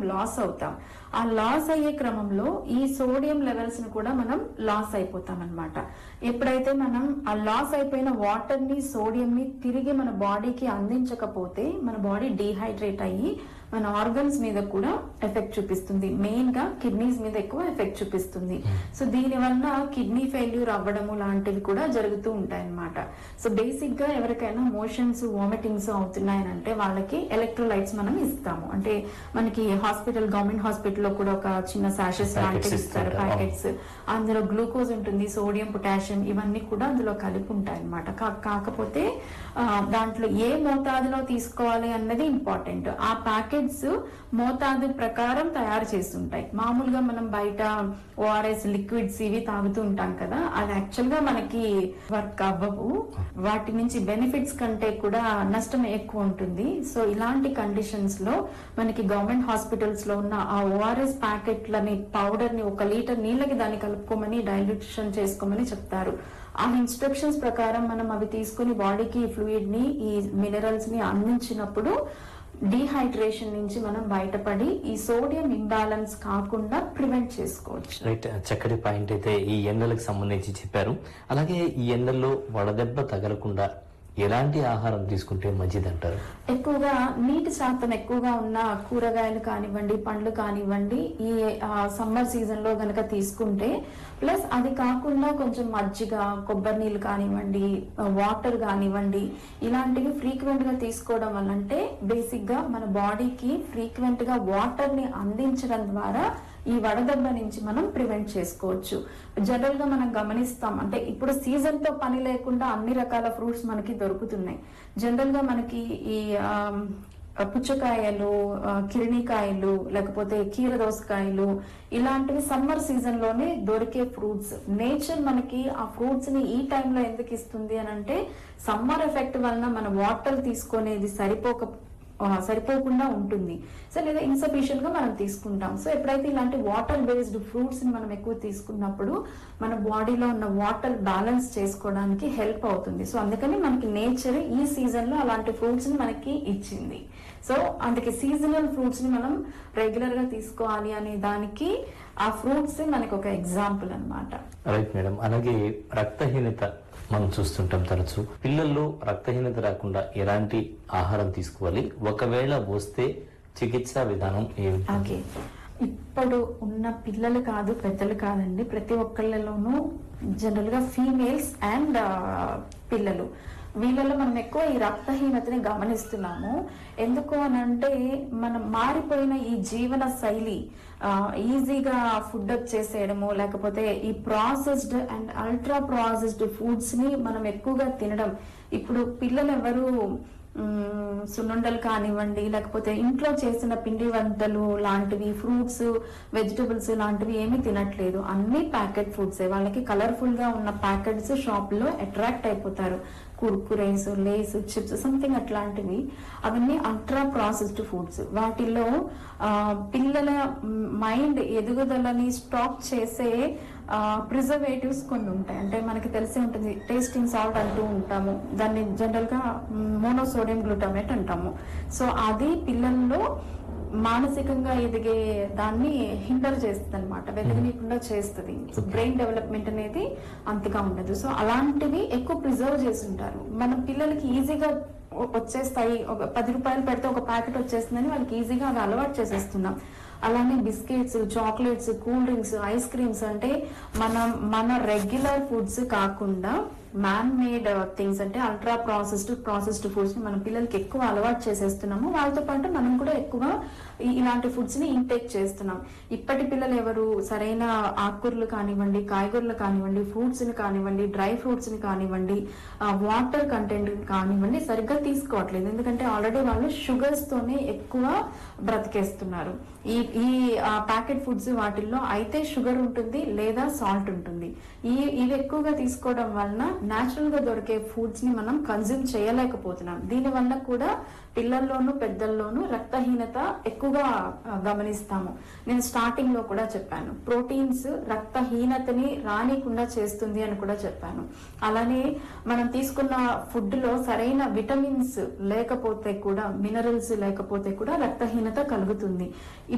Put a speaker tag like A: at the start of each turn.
A: Loss అవుతాం ఆ loss అయ్యే క్రమంలో ఈ సోడియం లెవెల్స్ ని కూడా మనం లాస్ అయిపోతాం అనమాట ఎప్పుడైతే మనం ఆ లాస్ అయిపోయిన వాటర్ ని సోడియం ని తిరిగి మన బాడీకి అందించకపోతే మన బాడీ డీహైడ్రేట్ అయ్యి మన ఆర్గన్స్ మీద కూడా ఎఫెక్ట్ చూపిస్తుంది మెయిన్ గా కిడ్నీస్ మీద ఎక్కువ ఎఫెక్ట్ చూపిస్తుంది సో దీని వలన కిడ్నీ ఫెయిల్యూర్ అవ్వడము లాంటివి కూడా జరుగుతూ ఉంటాయి అన్నమాట సో బేసిక్ గా ఎవరికైనా మోషన్స్ వామిటింగ్స్ అవుతున్నాయనంటే వాళ్ళకి ఎలక్ట్రోలైట్స్ మనం ఇస్తాము అంటే మనకి హాస్పిటల్ గవర్నమెంట్ హాస్పిటల్లో కూడా ఒక చిన్న సాషెస్
B: Packets
A: లాంటివి ఇస్తారు
B: ఇస్తుంటారు.
A: ప్యాకెట్స్ అందులో గ్లూకోజ్ ఉంటుంది సోడియం పొటాషియం ఇవన్నీ కూడా అందులో కలిపి ఉంటాయి అనమాట కాకపోతే ఆ, దాంట్లో ఏ మోతాదులో తీసుకోవాలి అన్నది ఇంపార్టెంట్ ఆ ప్యాకెట్స్ మోతాదు ప్రకారం తయారు చేస్తుంటాయి మామూలుగా మనం బయట ఓఆర్ఎస్ లిక్విడ్స్ ఇవి తాగుతూ ఉంటాం కదా అది యాక్చువల్ గా మనకి వర్క్ అవ్వవు వాటి నుంచి బెనిఫిట్స్ కంటే కూడా నష్టం ఎక్కువ ఉంటుంది సో ఇలాంటి కండిషన్స్ లో మనకి గవర్నమెంట్ హాస్పిటల్స్ లో ఉన్న ఆ ఓఆర్ఎస్ ప్యాకెట్లని పౌడర్ ని ఒక లీటర్ నీళ్ళకి దాన్ని కలుపుకోమని డైల్యూషన్ చేసుకోమని చెప్తారు ఆ ఇన్స్ట్రక్షన్స్ ప్రకారం మనం అవి తీసుకుని బాడీకి ఫ్లూయిడ్ ని ఈ మినరల్స్ ని అందించినప్పుడు డీహైడ్రేషన్ నుంచి మనం బయటపడి ఈ సోడియం ఇంబ్యాలెన్స్ కాకుండా ప్రివెంట్ చేసుకోవచ్చు
B: రైట్ చక్కటి పాయింట్ అయితే ఈ ఎండలకు సంబంధించి చెప్పారు అలాగే ఈ ఎండల్లో వడదెబ్బ తగలకుండా ఎలాంటి ఆహారం తీసుకుంటే మంచిదంటారు
A: ఎక్కువగా నీటి శాతం ఎక్కువగా ఉన్న కూరగాయలు కానివ్వండి పండ్లు కానివ్వండి ఈ సమ్మర్ సీజన్ లో గనక తీసుకుంటే ప్లస్ అది కాకుండా కొంచెం మజ్జిగ కొబ్బరి నీళ్ళు కానివ్వండి వాటర్ కానివ్వండి ఇలాంటివి ఫ్రీక్వెంట్ గా తీసుకోవడం వల్ల అంటే బేసిక్ గా మన బాడీకి ఫ్రీక్వెంట్ గా వాటర్ ని అందించడం ద్వారా ఈ వడదెబ్బ నుంచి మనం ప్రివెంట్ చేసుకోవచ్చు జనరల్ గా మనం గమనిస్తాం అంటే ఇప్పుడు సీజన్ తో పని లేకుండా అన్ని రకాల ఫ్రూట్స్ మనకి దొరుకుతున్నాయి జనరల్ గా మనకి ఈ ఆమ్, పుచ్చకాయలు ఆ, కిరిణికాయలు లేకపోతే కీర దోసకాయలు ఇలాంటివి సమ్మర్ సీజన్ లోనే దొరికే ఫ్రూట్స్ నేచర్ మనకి ఆ ఫ్రూట్స్ ని ఈ టైంలో ఎందుకు ఇస్తుంది అని అంటే సమ్మర్ ఎఫెక్ట్ వలన మన వాటర్ తీసుకునేది సరిపోక ఆ, సరిపోకుండా ఉంటుంది సో లేదా ఇన్సఫిషియెంట్ గా మనం తీసుకుంటాం సో ఎప్పుడైతే ఇలాంటి వాటర్ బేస్డ్ ఫ్రూట్స్ ని మనం ఎక్కువ తీసుకున్నప్పుడు మన బాడీలో ఉన్న వాటర్ బ్యాలెన్స్ చేసుకోవడానికి హెల్ప్ అవుతుంది సో అందుకని మనకి నేచర్ ఈ సీజన్ లో అలాంటి ఫ్రూట్స్ ని మనకి ఇచ్చింది సో అందుకే సీజనల్ ఫ్రూట్స్ ని మనం రెగ్యులర్ గా తీసుకోవాలి అనే దానికి ఆ ఫ్రూట్స్ మనకి ఒక ఎగ్జాంపుల్ అన్నమాట
B: రైట్ మేడం అలాగే రక్తహీనత మనం చూస్తుంటాం తరచు పిల్లల్లో రక్తహీనత రాకుండా ఎలాంటి ఆహారం తీసుకోవాలి ఒకవేళ వస్తే చికిత్సా విధానం ఏమిటి
A: ఓకే ఇప్పుడు ఉన్న పిల్లలు కాదు పెద్దలు కాదండి ప్రతి ఒక్కళ్ళలోనూ జనరల్ గా ఫీమేల్స్ అండ్ పిల్లలు వీళ్ళలో మనం ఎక్కువ ఈ రక్తహీనతని గమనిస్తున్నాము ఎందుకు అని అంటే మనం మారిపోయిన ఈ జీవన శైలి ఆ, ఈజీగా ఫుడ్ వచ్చేసేయడము లేకపోతే ఈ processed and ultra processed foods ని మనం ఎక్కువగా తినడం ఇప్పుడు పిల్లలు ఎవరు మ్మ్, సున్నుండలు కానివ్వండి లేకపోతే ఇంట్లో చేసిన పిండి వంటలు లాంటివి ఫ్రూట్స్ వెజిటబుల్స్ లాంటివి ఏమీ తినట్లేదు అన్ని ప్యాకెట్ ఫుడ్స్ వాళ్ళకి కలర్ఫుల్ గా ఉన్న ప్యాకెట్స్ షాప్ లో అట్రాక్ట్ అయిపోతారు కుర్కురేస్ లేస్ చిప్స్ సంథింగ్ అట్లాంటివి అవన్నీ అల్ట్రా ప్రాసెస్డ్ ఫుడ్స్ వాటిల్లో ఆ, పిల్లల మైండ్ ఎదుగుదలని స్టాప్ చేసే ప్రిజర్వేటివ్స్ కొన్ని ఉంటాయి అంటే మనకి తెలిసే ఉంటుంది టేస్టింగ్ సాల్ట్ అంటూ ఉంటాము దాన్ని జనరల్ గా మోనోసోడియం గ్లూటమేట్ అంటాము సో అది పిల్లల్లో మానసికంగా ఎదిగే దాన్ని హిండర్ చేస్తుంది అనమాట వెదగనీయకుండా చేస్తుంది బ్రెయిన్ డెవలప్మెంట్ అనేది అంతగా ఉండదు సో అలాంటివి ఎక్కువ ప్రిజర్వ్ చేసి ఉంటారు మన పిల్లలకి ఈజీగా వ- వచ్చేస్తాయి ఒక పది రూపాయలు పెడితే ఒక ప్యాకెట్ వచ్చేస్తుందని వాళ్ళకి ఈజీగా అవి అలవాటు చేసేస్తున్నాం అలానే biscuits chocolates cool drinks ice creams అంటే మనం మన రెగ్యులర్ ఫుడ్స్ కాకుండా మ్యాన్ మేడ్ థింగ్స్ అంటే అల్ట్రా ప్రాసెస్డ్ ప్రాసెస్డ్ ఫుడ్స్ ని మన పిల్లలకి ఎక్కువ అలవాటు చేసేస్తున్నాము వాళ్ళతో పాటు మనం కూడా ఎక్కువ ఈ- ఇలాంటి ఫుడ్స్ ని ఇంటేక్ చేస్తున్నాం ఇప్పటి పిల్లలు ఎవరు సరైన ఆకుకూరలు కానివ్వండి కాయగూరలు కానివ్వండి ఫ్రూట్స్ ని కానివ్వండి డ్రై ఫ్రూట్స్ ని కానివ్వండి వాటర్ కంటెంట్ కానివ్వండి సరిగ్గా తీసుకోవట్లేదు ఎందుకంటే ఆల్రెడీ వాళ్ళు షుగర్స్ తోనే ఎక్కువ బ్రతికేస్తున్నారు ఈ ఈ ప్యాకెట్ ఫుడ్స్ వాటిల్లో అయితే షుగర్ ఉంటుంది లేదా సాల్ట్ ఉంటుంది ఈ ఇవి ఎక్కువగా తీసుకోవడం వలన న్యాచురల్ గా దొరికే ఫుడ్స్ ని మనం కన్జ్యూమ్ చేయలేకపోతున్నాం దీని వల్ల కూడా పిల్లల్లోనూ పెద్దల్లోనూ రక్తహీనత ఎక్కువగా ఆ, గమనిస్తాము నేను స్టార్టింగ్ లో కూడా చెప్పాను ప్రోటీన్స్ రక్తహీనతని రానికుండా చేస్తుంది అని కూడా చెప్పాను అలానే మనం తీసుకున్న ఫుడ్ లో సరైన విటమిన్స్ లేకపోతే కూడా మినరల్స్ లేకపోతే కూడా రక్తహీనత కలుగుతుంది